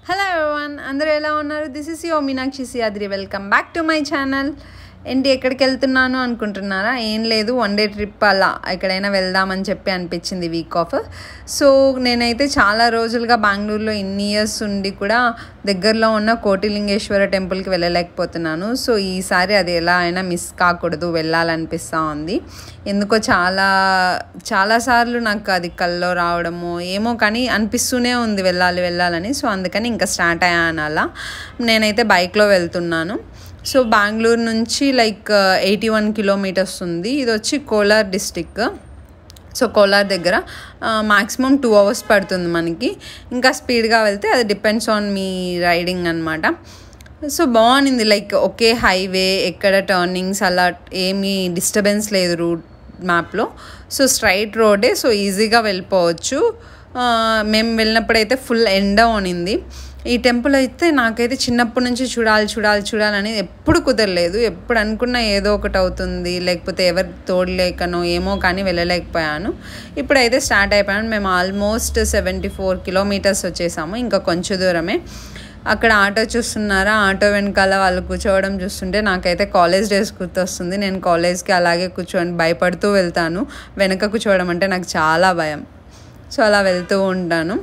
hello everyone అందరూ ఎలా ఉన్నారు this is yo Meenakshi Siyadri welcome back to my channel ఏంటి ఎక్కడికి వెళ్తున్నాను అనుకుంటున్నారా ఏం లేదు వన్ డే ట్రిప్ అలా ఎక్కడైనా వెళ్దామని చెప్పి అనిపించింది వీక్ ఆఫ్ సో నేనైతే చాలా రోజులుగా బెంగళూరులో ఇన్ని ఇయర్స్ ఉండి కూడా దగ్గరలో ఉన్న కోటిలింగేశ్వర టెంపుల్కి వెళ్ళలేకపోతున్నాను సో ఈసారి అది ఎలా అయినా మిస్ కాకూడదు వెళ్ళాలనిపిస్తూ ఉంది ఎందుకో చాలా చాలాసార్లు నాకు అది కల్లో రావడము ఏమో కానీ అనిపిస్తూనే ఉంది వెళ్ళాలి వెళ్ళాలని సో అందుకని ఇంకా స్టార్ట్ అయ్యాను అలా నేనైతే బైక్లో వెళ్తున్నాను సో బెంగళూరు నుంచి లైక్ ఎయిటీ వన్ కిలోమీటర్స్ ఉంది ఇది వచ్చి కోలార్ డిస్టిక్ సో కోలార్ దగ్గర మ్యాక్సిమం టూ అవర్స్ పడుతుంది మనకి ఇంకా స్పీడ్గా వెళ్తే అది డిపెండ్స్ ఆన్ మీ రైడింగ్ అనమాట సో బాగుంది లైక్ ఒకే హైవే ఎక్కడ టర్నింగ్స్ అలా ఏమీ డిస్టర్బెన్స్ లేదు రూట్ మ్యాప్లో సో స్ట్రైట్ రోడే సో ఈజీగా వెళ్ళిపోవచ్చు మేము వెళ్ళినప్పుడైతే ఫుల్ ఎండ ఉనింది ఈ టెంపుల్ అయితే నాకైతే చిన్నప్పటి నుంచి చూడాలి చూడాలి చూడాలని ఎప్పుడు కుదరలేదు ఎప్పుడు అనుకున్నా ఏదో ఒకటి అవుతుంది లేకపోతే ఎవరు తోడలేకనో ఏమో కానీ వెళ్ళలేకపోయాను ఇప్పుడైతే స్టార్ట్ అయిపోయాను మేము ఆల్మోస్ట్ సెవెంటీ ఫోర్ కిలోమీటర్స్ వచ్చేసాము ఇంకా కొంచెం దూరమే అక్కడ ఆటో చూస్తున్నారా ఆటో వెనకాల వాళ్ళు కూర్చోవడం చూస్తుంటే నాకైతే కాలేజ్ డేస్ గుర్తొస్తుంది నేను కాలేజ్కి అలాగే కూర్చొని భయపడుతూ వెళ్తాను వెనక కూర్చోవడం అంటే నాకు చాలా భయం సో అలా వెళ్తూ ఉంటాను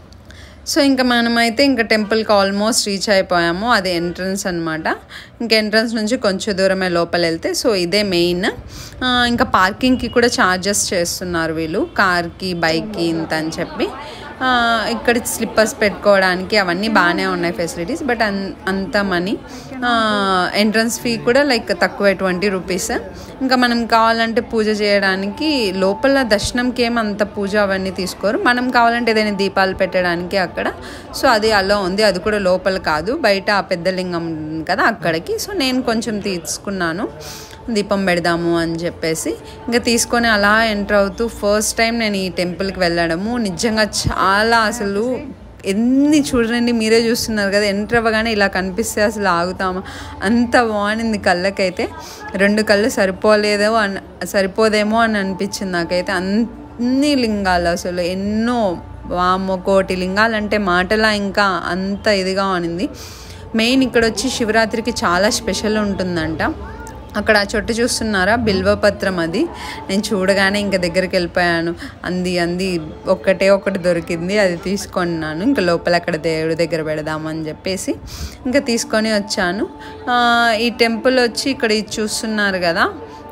సో ఇంకా మనమైతే ఇంకా టెంపుల్కి ఆల్మోస్ట్ రీచ్ అయిపోయాము అది ఎంట్రన్స్ అనమాట ఇంకా ఎంట్రన్స్ నుంచి కొంచెం దూరమే లోపల వెళ్తే సో ఇదే మెయిన్ ఇంకా పార్కింగ్కి కూడా ఛార్జెస్ చేస్తున్నారు వీళ్ళు కార్కి బైక్కి ఇంత అని చెప్పి ఇక్కడ స్లిప్పర్స్ పెట్టుకోవడానికి అవన్నీ బాగానే ఉన్నాయి ఫెసిలిటీస్ బట్ అన్ అంత మనీ ఎంట్రన్స్ ఫీ కూడా లైక్ తక్కువ ట్వంటీ రూపీస్ ఇంకా మనం కావాలంటే పూజ చేయడానికి లోపల దర్శనంకి ఏం అంత పూజ అవన్నీ తీసుకోరు మనం కావాలంటే ఏదైనా దీపాలు పెట్టడానికి అక్కడ సో అది అలా ఉంది అది కూడా లోపల కాదు బయట ఆ పెద్ద లింగం కదా అక్కడికి సో నేను కొంచెం తీసుకున్నాను దీపం పెడదాము అని చెప్పేసి ఇంకా తీసుకొని అలా ఎంటర్ అవుతూ ఫస్ట్ టైం నేను ఈ టెంపుల్కి వెళ్ళడము నిజంగా చాలా అసలు ఎన్ని చూడండి మీరే చూస్తున్నారు కదా ఎంటర్ అవ్వగానే ఇలా కనిపిస్తే అసలు ఆగుతామా అంత బాగుంది కళ్ళకైతే రెండు కళ్ళు సరిపోలేదో అని సరిపోదేమో అని అనిపించింది నాకైతే అన్ని లింగాలు అసలు ఎన్నో వామో కోటి లింగాలు అంటే మాటలా ఇంకా అంత ఇదిగా అనింది మెయిన్ ఇక్కడ వచ్చి శివరాత్రికి చాలా స్పెషల్ ఉంటుందంట అక్కడ ఆ చొట్టు చూస్తున్నారా బిల్వపత్రం అది నేను చూడగానే ఇంకా దగ్గరికి వెళ్ళిపోయాను అంది అంది ఒక్కటే ఒకటి దొరికింది అది తీసుకున్నాను ఇంకా లోపల అక్కడ దేవుడి దగ్గర పెడదామని చెప్పేసి ఇంకా తీసుకొని వచ్చాను ఈ టెంపుల్ వచ్చి ఇక్కడ ఇది చూస్తున్నారు కదా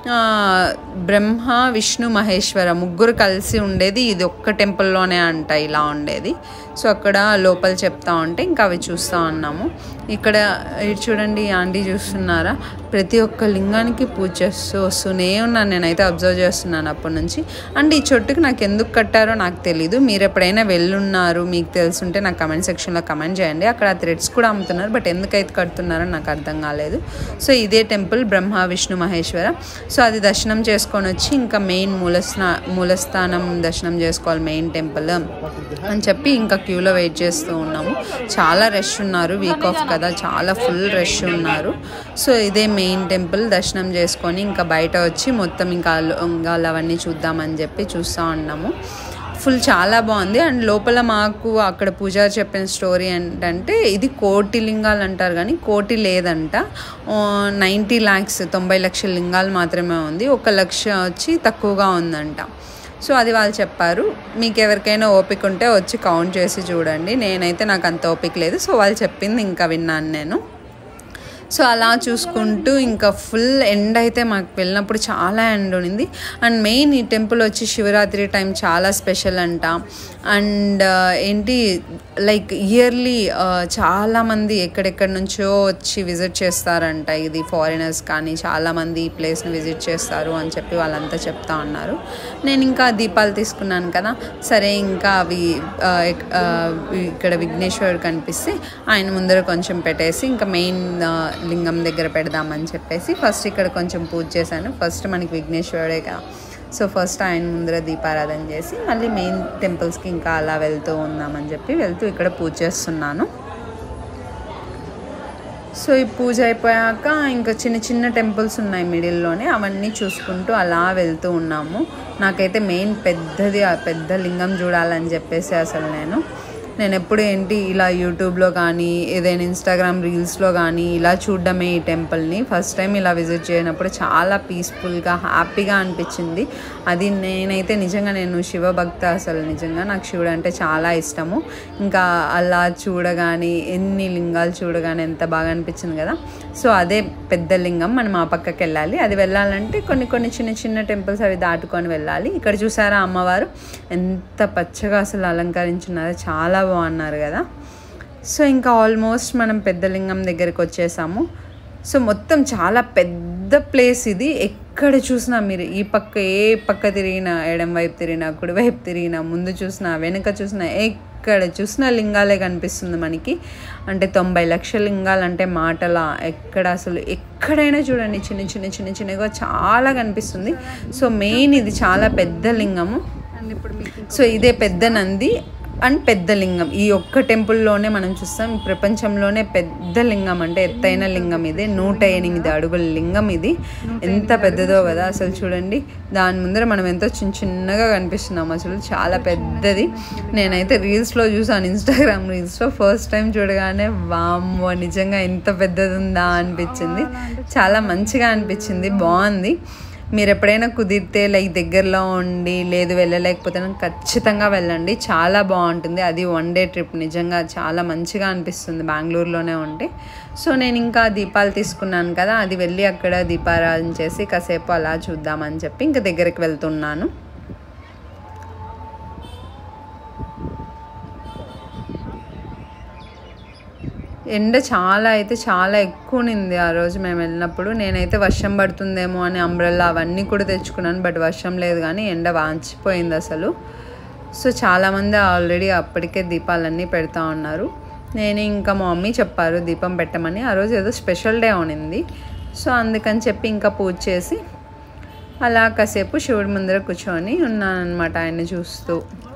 బ్రహ్మ విష్ణు మహేశ్వర ముగ్గురు కలిసి ఉండేది ఇది ఒక్క టెంపుల్లోనే అంట ఇలా ఉండేది సో అక్కడ లోపల చెప్తా ఉంటే ఇంకా అవి చూస్తూ ఉన్నాము ఇక్కడ చూడండి ఆంటీ చూస్తున్నారా ప్రతి ఒక్క లింగానికి పూజ చేస్తూ వస్తూనే ఉన్నాను నేనైతే అబ్జర్వ్ చేస్తున్నాను అప్పటి నుంచి అండ్ ఈ చొట్టుకు నాకు ఎందుకు కట్టారో నాకు తెలీదు మీరు ఎప్పుడైనా వెళ్ళున్నారు మీకు తెలుసుంటే నాకు కమెంట్ సెక్షన్లో కమెంట్ చేయండి అక్కడ థ్రెడ్స్ కూడా అమ్ముతున్నారు బట్ ఎందుకైతే కడుతున్నారో నాకు అర్థం కాలేదు సో ఇదే టెంపుల్ బ్రహ్మ విష్ణు మహేశ్వర సో అది దర్శనం చేసుకొని వచ్చి ఇంకా మెయిన్ మూలస్థా మూలస్థానం దర్శనం చేసుకోవాలి మెయిన్ టెంపుల్ అని చెప్పి ఇంకా క్యూలో వెయిట్ చేస్తూ ఉన్నాము చాలా రష్ ఉన్నారు వీక్ ఆఫ్ కదా చాలా ఫుల్ రష్ ఉన్నారు సో ఇదే మెయిన్ టెంపుల్ దర్శనం చేసుకొని ఇంకా బయట వచ్చి మొత్తం ఇంకా ఇంకా అవన్నీ చూద్దామని చెప్పి చూస్తూ ఉన్నాము ఫుల్ చాలా బాగుంది అండ్ లోపల మాకు అక్కడ పూజారి చెప్పిన స్టోరీ ఏంటంటే ఇది కోటి లింగాలు అంటారు కానీ కోటి లేదంట నైంటీ ల్యాక్స్ తొంభై లక్షల లింగాలు మాత్రమే ఉంది ఒక లక్ష వచ్చి తక్కువగా ఉందంట సో అది వాళ్ళు చెప్పారు మీకు ఎవరికైనా ఓపిక ఉంటే వచ్చి కౌంట్ చేసి చూడండి నేనైతే నాకు అంత ఓపిక లేదు సో వాళ్ళు చెప్పింది ఇంకా విన్నాను నేను సో అలా చూసుకుంటూ ఇంకా ఫుల్ ఎండ్ అయితే మాకు వెళ్ళినప్పుడు చాలా ఎండ్ ఉన్నింది అండ్ మెయిన్ ఈ టెంపుల్ వచ్చి శివరాత్రి టైం చాలా స్పెషల్ అంట అండ్ ఏంటి లైక్ ఇయర్లీ చాలామంది ఎక్కడెక్కడి నుంచో వచ్చి విజిట్ చేస్తారంట ఇది ఫారినర్స్ కానీ చాలామంది ఈ ప్లేస్ని విజిట్ చేస్తారు అని చెప్పి వాళ్ళంతా చెప్తా ఉన్నారు నేను ఇంకా దీపాలు తీసుకున్నాను కదా సరే ఇంకా అవి ఇక్కడ విఘ్నేశ్వరుడు కనిపిస్తే ఆయన ముందర కొంచెం పెట్టేసి ఇంకా మెయిన్ లింగం దగ్గర పెడదామని చెప్పేసి ఫస్ట్ ఇక్కడ కొంచెం పూజ చేశాను ఫస్ట్ మనకి విఘ్నేశ్వరుడే కదా సో ఫస్ట్ ఆయన ముందర దీపారాధన చేసి మళ్ళీ మెయిన్ టెంపుల్స్కి ఇంకా అలా వెళ్తూ ఉన్నామని చెప్పి వెళ్తూ ఇక్కడ పూజ చేస్తున్నాను సో ఈ పూజ అయిపోయాక ఇంకా చిన్న చిన్న టెంపుల్స్ ఉన్నాయి మిడిల్లోనే అవన్నీ చూసుకుంటూ అలా వెళ్తూ ఉన్నాము నాకైతే మెయిన్ పెద్దది ఆ పెద్ద లింగం చూడాలని చెప్పేసి అసలు నేను నేను ఎప్పుడు ఏంటి ఇలా యూట్యూబ్లో కానీ ఏదైనా ఇన్స్టాగ్రామ్ రీల్స్లో కానీ ఇలా చూడడమే ఈ టెంపుల్ని ఫస్ట్ టైం ఇలా విజిట్ చేయనప్పుడు చాలా పీస్ఫుల్గా హ్యాపీగా అనిపించింది అది నేనైతే నిజంగా నేను శివభక్త అసలు నిజంగా నాకు శివుడు అంటే చాలా ఇష్టము ఇంకా అలా చూడగానే ఎన్ని లింగాలు చూడగానే ఎంత బాగా అనిపించింది కదా సో అదే పెద్ద లింగం మనం ఆ పక్కకి వెళ్ళాలి అది వెళ్ళాలంటే కొన్ని కొన్ని చిన్న చిన్న టెంపుల్స్ అవి దాటుకొని వెళ్ళాలి ఇక్కడ చూసారా అమ్మవారు ఎంత పచ్చగా అసలు అలంకరించున్నారో చాలా బాగున్నారు కదా సో ఇంకా ఆల్మోస్ట్ మనం పెద్ద లింగం దగ్గరికి వచ్చేసాము సో మొత్తం చాలా పెద్ద ప్లేస్ ఇది ఎక్కడ చూసినా మీరు ఈ పక్క ఏ పక్క తిరిగినా ఎడం వైపు తిరిగినా కుడి వైపు తిరిగినా ముందు చూసినా వెనుక చూసినా ఎక్కడ చూసినా లింగాలే కనిపిస్తుంది మనకి అంటే తొంభై లక్షల లింగాలు అంటే మాటలా ఎక్కడ అసలు ఎక్కడైనా చూడండి చిన్న చిన్న చిన్న చిన్నగా చాలా కనిపిస్తుంది సో మెయిన్ ఇది చాలా పెద్ద లింగము అండ్ ఇప్పుడు మీకు సో ఇదే పెద్ద నంది అండ్ పెద్ద లింగం ఈ ఒక్క టెంపుల్లోనే మనం చూస్తాం ఈ ప్రపంచంలోనే పెద్ద లింగం అంటే ఎత్తైన లింగం ఇది నూట ఎనిమిది అడుగుల లింగం ఇది ఎంత పెద్దదో కదా అసలు చూడండి దాని ముందర మనం ఎంతో చిన్న చిన్నగా కనిపిస్తున్నాం అసలు చాలా పెద్దది నేనైతే రీల్స్లో చూసాను ఇన్స్టాగ్రామ్ రీల్స్లో ఫస్ట్ టైం చూడగానే వామ్మో నిజంగా ఎంత పెద్దది ఉందా అనిపించింది చాలా మంచిగా అనిపించింది బాగుంది మీరు ఎప్పుడైనా కుదిరితే లైక్ దగ్గరలో ఉండి లేదు వెళ్ళలేకపోతే ఖచ్చితంగా వెళ్ళండి చాలా బాగుంటుంది అది వన్ డే ట్రిప్ నిజంగా చాలా మంచిగా అనిపిస్తుంది బెంగళూరులోనే ఉంటే సో నేను ఇంకా దీపాలు తీసుకున్నాను కదా అది వెళ్ళి అక్కడ దీపారాధన చేసి కాసేపు అలా చూద్దామని చెప్పి ఇంకా దగ్గరికి వెళ్తున్నాను ఎండ చాలా అయితే చాలా ఎక్కువ ఉంది ఆ రోజు మేము వెళ్ళినప్పుడు నేనైతే వర్షం పడుతుందేమో అని అంబ్రెల్లా అవన్నీ కూడా తెచ్చుకున్నాను బట్ వర్షం లేదు కానీ ఎండ వాంచిపోయింది అసలు సో చాలామంది ఆల్రెడీ అప్పటికే దీపాలన్నీ పెడతా ఉన్నారు నేను ఇంకా మా మమ్మీ చెప్పారు దీపం పెట్టమని ఆ రోజు ఏదో స్పెషల్ డే ఉనింది సో అందుకని చెప్పి ఇంకా పూజ చేసి అలా కాసేపు శివుడి ముందర కూర్చొని ఉన్నానన్నమాట ఆయన చూస్తూ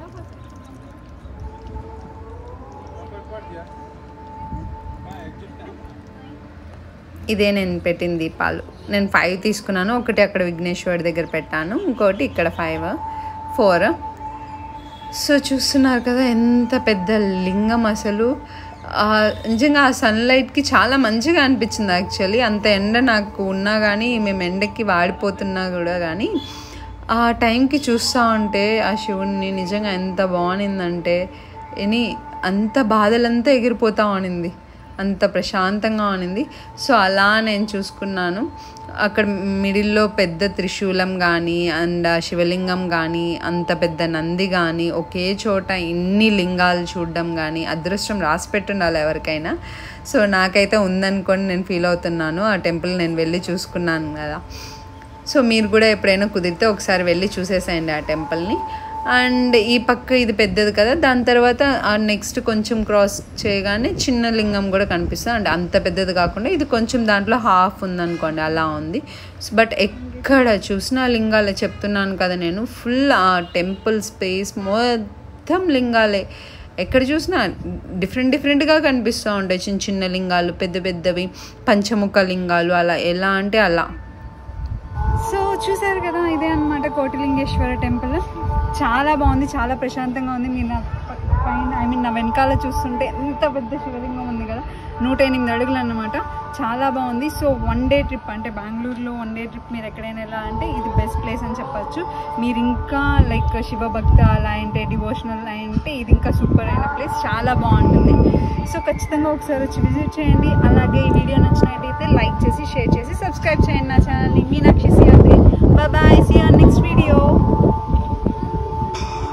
ఇదే నేను పెట్టిన దీపాలు నేను ఫైవ్ తీసుకున్నాను ఒకటి అక్కడ విఘ్నేశ్వరి దగ్గర పెట్టాను ఇంకోటి ఇక్కడ ఫైవ్ ఫోర్ సో చూస్తున్నారు కదా ఎంత పెద్ద లింగం అసలు ఆ, నిజంగా ఆ సన్లైట్కి చాలా మంచిగా అనిపించింది యాక్చువల్లీ అంత ఎండ నాకు ఉన్నా కానీ మేము ఎండకి వాడిపోతున్నా కూడా కానీ ఆ టైంకి చూస్తూ ఉంటే ఆ శివుణ్ణి నిజంగా ఎంత బాగునిందంటే ఎని అంత బాధలంతా ఎగిరిపోతా ఉనింది అంత ప్రశాంతంగా ఉన్నింది సో అలా నేను చూసుకున్నాను అక్కడ మిడిల్లో పెద్ద త్రిశూలం కానీ అండ్ ఆ శివలింగం కానీ అంత పెద్ద నంది కానీ ఒకే చోట ఇన్ని లింగాలు చూడడం కానీ అదృష్టం రాసి పెట్టుండాలి ఎవరికైనా సో నాకైతే ఉందనుకొని నేను ఫీల్ అవుతున్నాను ఆ టెంపుల్ నేను వెళ్ళి చూసుకున్నాను కదా సో మీరు కూడా ఎప్పుడైనా కుదిరితే ఒకసారి వెళ్ళి చూసేసేయండి ఆ టెంపుల్ని అండ్ ఈ పక్క ఇది పెద్దది కదా దాని తర్వాత ఆ నెక్స్ట్ కొంచెం క్రాస్ చేయగానే చిన్న లింగం కూడా కనిపిస్తుంది అంటే అంత పెద్దది కాకుండా ఇది కొంచెం దాంట్లో హాఫ్ ఉందనుకోండి అలా ఉంది బట్ ఎక్కడ చూసినా లింగాలే చెప్తున్నాను కదా నేను ఫుల్ ఆ టెంపుల్ స్పేస్ మొత్తం లింగాలే ఎక్కడ చూసినా డిఫరెంట్ డిఫరెంట్గా కనిపిస్తూ ఉంటాయి చిన్న చిన్న లింగాలు పెద్ద పెద్దవి పంచముఖ లింగాలు అలా ఎలా అంటే అలా సో చూసారు కదా ఇదే అన్నమాట కోటిలింగేశ్వర టెంపుల్ చాలా బాగుంది చాలా ప్రశాంతంగా ఉంది మీరు నా ప- పైన ఐ మీన్ నా వెనకాల చూస్తుంటే ఎంత పెద్ద శివలింగం ఉంది కదా నూట ఎనిమిది అడుగులు అన్నమాట చాలా బాగుంది సో వన్ డే ట్రిప్ అంటే బెంగళూరులో వన్ డే ట్రిప్ మీరు ఎక్కడైనా ఎలా అంటే ఇది బెస్ట్ ప్లేస్ అని చెప్పొచ్చు మీరు ఇంకా లైక్ శివభక్త అలా అంటే డివోషనల్ అంటే ఇది ఇంకా సూపర్ అయిన ప్లేస్ చాలా బాగుంటుంది సో ఖచ్చితంగా ఒకసారి వచ్చి విజిట్ చేయండి అలాగే ఈ వీడియో నచ్చినట్టయితే లైక్ చేసి షేర్ చేసి సబ్స్క్రైబ్ చేయండి నా ఛానల్ని Meenakshi Siyadri bye see our next video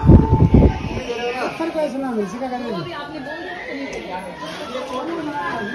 आपने बोल दिया